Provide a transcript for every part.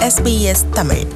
SBS Tamil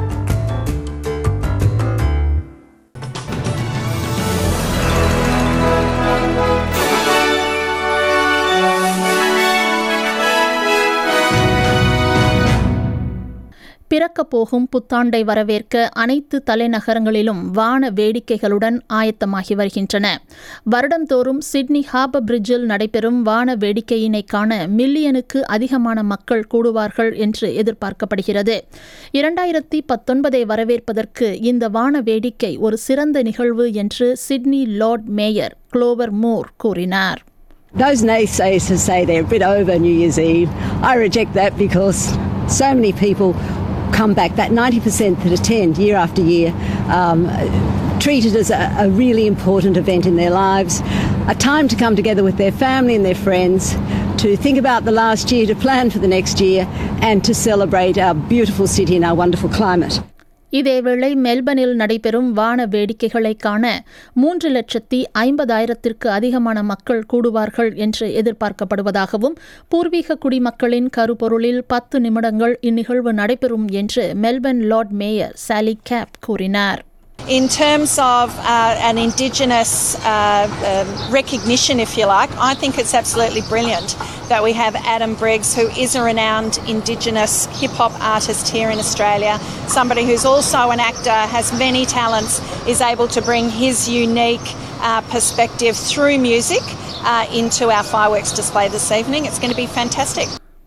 பிறக்கப் போகும் புத்தாண்டை வரவேற்க அனைத்து தலைநகரங்களிலும் வான வேடிக்கைகளுடன் ஆயத்தமாகி வருகின்றன வருடந்தோறும் சிட்னி ஹார்பர் பிரிட்ஜில் நடைபெறும் வான வேடிக்கையினை காண மில்லியனுக்கு அதிகமான மக்கள் கூடுவார்கள் என்று எதிர்பார்க்கப்படுகிறது இரண்டாயிரத்தி பத்தொன்பதை வரவேற்பதற்கு இந்த வான வேடிக்கை ஒரு சிறந்த நிகழ்வு என்று Sydney lord mayor Clover Moore கூறினார் Those naysayers who say they're a bit over New Year's Eve, I reject that because so many people come back, that 90% that attend year after year, um, treat it as a, a really important event in their lives, a time to come together with their family and their friends, to think about the last year, to plan for the next year, and to celebrate our beautiful city and our wonderful climate. இதேவேளை மெல்பனில் நடைபெறும் வான வேடிக்கைகளை காண மூன்று லட்சத்தி ஐம்பதாயிரத்திற்கு அதிகமான மக்கள் கூடுவார்கள் என்று எதிர்பார்க்கப்படுவதாகவும் பூர்வீக குடிமக்களின் கருப்பொருளில் பத்து நிமிடங்கள் இந்நிகழ்வு நடைபெறும் என்று Melbourne lord mayor Sally Capp கூறினார் In terms of uh, an Indigenous uh, um, recognition, if you like, I think it's absolutely brilliant that we have Adam Briggs, who is a renowned Indigenous hip hop artist here in Australia, somebody who's also an actor, has many talents, is able to bring his unique uh, perspective through music uh, into our fireworks display this evening. It's going to be fantastic.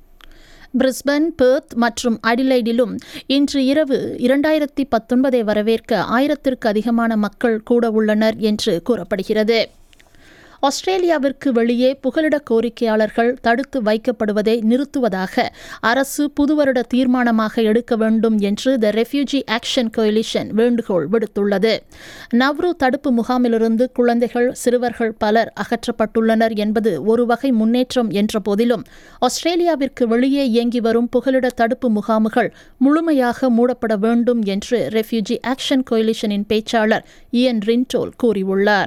Brisbane Perth மற்றும் அடிலைடிலும் இன்று இரவு இரண்டாயிரத்தி பத்தொன்பதை வரவேற்க ஆயிரத்திற்கு அதிகமான மக்கள் கூட உள்ளனர் என்று கூறப்படுகிறது ஆஸ்திரேலியாவிற்கு வெளியே புகலிட கோரிக்கையாளர்கள் தடுத்து வைக்கப்படுவதை நிறுத்துவதாக அரசு புதுவருட தீர்மானமாக எடுக்க வேண்டும் என்று த ரெஃப்யூஜி ஆக்ஷன் கோயிலிஷன் வேண்டுகோள் விடுத்துள்ளது நவ்ரு தடுப்பு முகாமிலிருந்து குழந்தைகள் சிறுவர்கள் பலர் அகற்றப்பட்டுள்ளனர் என்பது ஒரு வகை முன்னேற்றம் என்ற போதிலும் ஆஸ்திரேலியாவிற்கு வெளியே இயங்கி வரும் புகலிட தடுப்பு முகாம்கள் முழுமையாக மூடப்பட வேண்டும் என்று ரெஃப்யூஜி ஆக்ஷன் கோயிலிஷனின் பேச்சாளர் இயன் ரின்டோல் கூறியுள்ளார்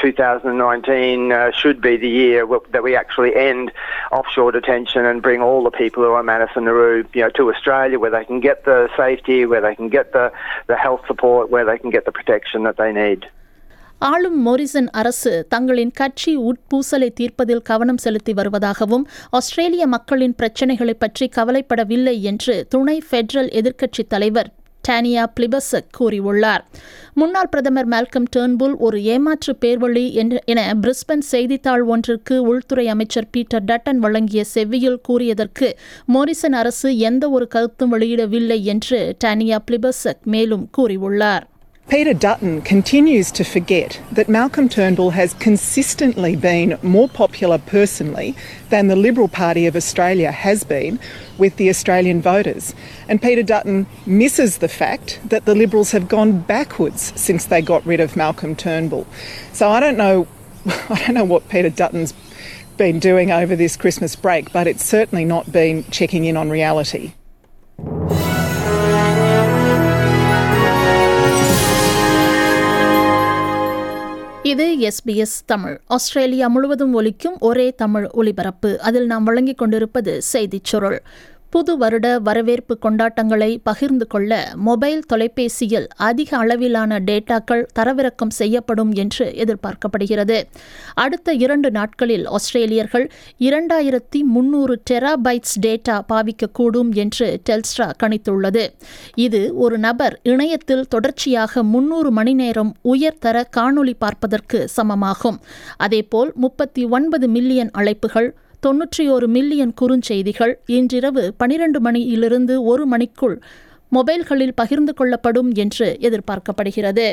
2019 uh, should be the year w- that we actually end offshore detention and bring all the people who are Manus and Nauru, you know, to Australia, where they can get the safety, where they can get the, the health support, where they can get the protection that they need. ஆளும் Morrison அரசு தங்களின் கட்சி உட்பூசலை தீர்ப்பதில் கவனம் செலுத்தி வருவதாகவும் ஆஸ்திரேலிய மக்களின் பிரச்சினைகளை பற்றி கவலைப்படவில்லை என்று துணை ஃபெடரல் எதிர்க்கட்சித் தலைவர் டானியா பிளிபசக் கூறியுள்ளார் முன்னாள் பிரதமர் மால்கம் டேர்ன்புல் ஒரு ஏமாற்று பேர்வழி என பிரிஸ்பன் செய்தித்தாள் ஒன்றிற்கு உள்துறை அமைச்சர் பீட்டர் டட்டன் வழங்கிய செவ்வியில் கூறியதற்கு மோரிசன் அரசு எந்த ஒரு கருத்தும் வெளியிடவில்லை என்று டானியா பிளிபசக் மேலும் கூறியுள்ளார் Peter Dutton continues to forget that Malcolm Turnbull has consistently been more popular personally than the Liberal Party of Australia has been with the Australian voters. And Peter Dutton misses the fact that the Liberals have gone backwards since they got rid of Malcolm Turnbull. So I don't know I don't know what Peter Dutton's been doing over this Christmas break, but it's certainly not been checking in on reality. இது SBS Tamil Australia முழுவதும் ஒலிக்கும் ஒரே தமிழ் ஒலிபரப்பு அதில் நாம் வழங்கிக் கொண்டிருப்பது செய்திச் சுருள் புது வருட வரவேற்பு கொண்டாட்டங்களை பகிர்ந்து கொள்ள மொபைல் தொலைபேசியில் அதிக அளவிலான டேட்டாக்கள் தரவிறக்கம் செய்யப்படும் என்று எதிர்பார்க்கப்படுகிறது அடுத்த இரண்டு நாட்களில் ஆஸ்திரேலியர்கள் இரண்டாயிரத்தி முன்னூறு டெராபைட்ஸ் டேட்டா பாவிக்கக்கூடும் என்று டெல்ஸ்ட்ரா கணித்துள்ளது இது ஒரு நபர் இணையத்தில் தொடர்ச்சியாக முன்னூறு மணி நேரம் உயர்தர காணொலி பார்ப்பதற்கு சமமாகும் அதேபோல் முப்பத்தி ஒன்பது மில்லியன் அழைப்புகள் தொன்னூற்றி ஒரு மில்லியன் குறுஞ்செய்திகள் இன்றிரவு பனிரண்டு மணியிலிருந்து ஒரு மணிக்குள் மொபைல்களில் பகிர்ந்து கொள்ளப்படும் என்று எதிர்பார்க்கப்படுகிறது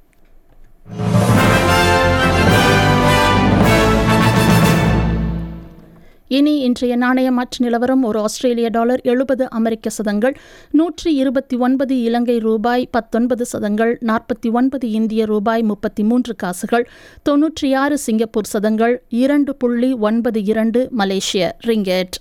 இனி இன்றைய நாணய மாற்று நிலவரம் ஒரு ஆஸ்திரேலிய டாலர் எழுபது அமெரிக்க சதங்கள் நூற்றி இருபத்தி ஒன்பது இலங்கை ரூபாய் பத்தொன்பது சதங்கள் நாற்பத்தி ஒன்பது இந்திய ரூபாய் முப்பத்தி மூன்று காசுகள் தொன்னூற்றி ஆறு சிங்கப்பூர் சதங்கள் இரண்டு புள்ளி ஒன்பது இரண்டு மலேசிய ரிங்கெட்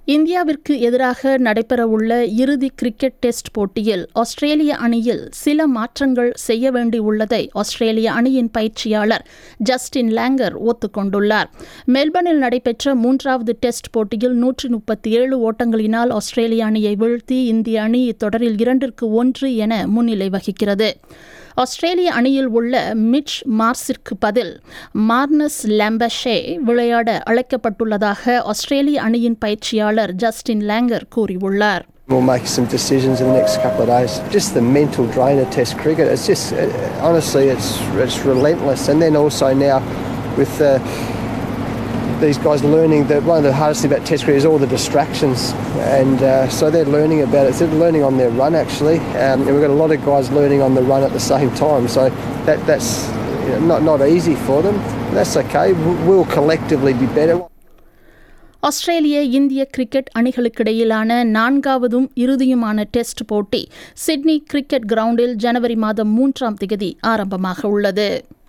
இந்தியாவிற்கு எதிராக நடைபெறவுள்ள இறுதி கிரிக்கெட் டெஸ்ட் போட்டியில் ஆஸ்திரேலிய அணியில் சில மாற்றங்கள் செய்ய வேண்டியுள்ளதை ஆஸ்திரேலிய அணியின் பயிற்சியாளர் ஜஸ்டின் லேங்கர் ஒத்துக்கொண்டுள்ளார் மெல்பர்னில் நடைபெற்ற மூன்றாவது டெஸ்ட் போட்டியில் நூற்றி முப்பத்தி ஏழு ஓட்டங்களினால் ஆஸ்திரேலிய அணியை வீழ்த்தி இந்திய அணி இத்தொடரில் இரண்டிற்கு ஒன்று என முன்னிலை வகிக்கிறது ஆஸ்திரேலிய அணியில் உள்ள மிச் மார்ஸிற்கு பதில் மார்னஸ் லாம்பஷே விளையாட அழைக்கப்பட்டுள்ளதாக ஆஸ்திரேலிய அணியின் பயிற்சியாளர் ஜஸ்டின் லேங்கர் கூறியுள்ளார் We'll make some decisions in the next couple of days. Just the mental drain of Test cricket. It's just uh, honestly, it's it's relentless. And then also now with uh, these guys learning that one of the hardest things about Test cricket is all the distractions, and uh, so they're learning about it. They're learning on their run actually, um, and we've got a lot of guys learning on the run at the same time. So that that's you know, not not easy for them. That's okay. We'll collectively be better. Australian Indian cricket அணிகளுக்கிடையிலான நான்காவதும் இறுதியுமான test போட்டி Sydney cricket கிரவுண்டில் ஜனவரி மாதம் மூன்றாம் தேதி ஆரம்பமாக உள்ளது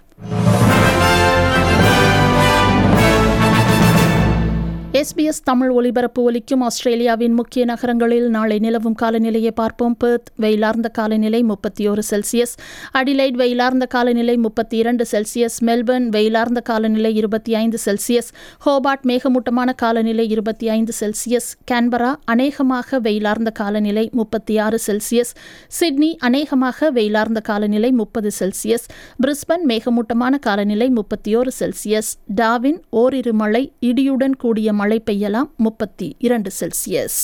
எஸ்பிஎஸ் தமிழ் ஒலிபரப்பு ஒலிக்கும் ஆஸ்திரேலியாவின் முக்கிய நகரங்களில் நாளை நிலவும் காலநிலையை பார்ப்போம் பெர்த் வெயிலார்ந்த காலநிலை முப்பத்தி ஒரு செல்சியஸ் அடிலைட் வெயிலார்ந்த காலநிலை முப்பத்தி இரண்டு செல்சியஸ் மெல்பர்ன் வெயிலார்ந்த காலநிலை இருபத்தி ஐந்து செல்சியஸ் ஹோபார்ட் மேகமூட்டமான காலநிலை இருபத்தி ஐந்து செல்சியஸ் கேன்பரா அநேகமாக வெயிலார்ந்த காலநிலை முப்பத்தி ஆறு செல்சியஸ் சிட்னி அநேகமாக வெயிலார்ந்த காலநிலை முப்பது செல்சியஸ் பிரிஸ்பன் மேகமூட்டமான காலநிலை முப்பத்தி ஓரு செல்சியஸ் டாவின் ஓரிரு மழை இடியுடன் கூடிய மழை பெய்யலாம் முப்பத்தி இரண்டு செல்சியஸ்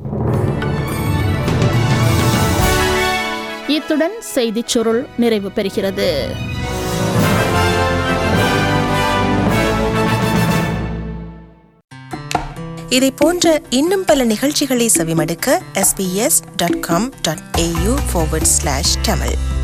இத்துடன் செய்திச் சுருள் நிறைவு பெறுகிறது இதை போன்ற இன்னும் பல நிகழ்ச்சிகளை செவிமடுக்க sbs.com.au forward slash tamil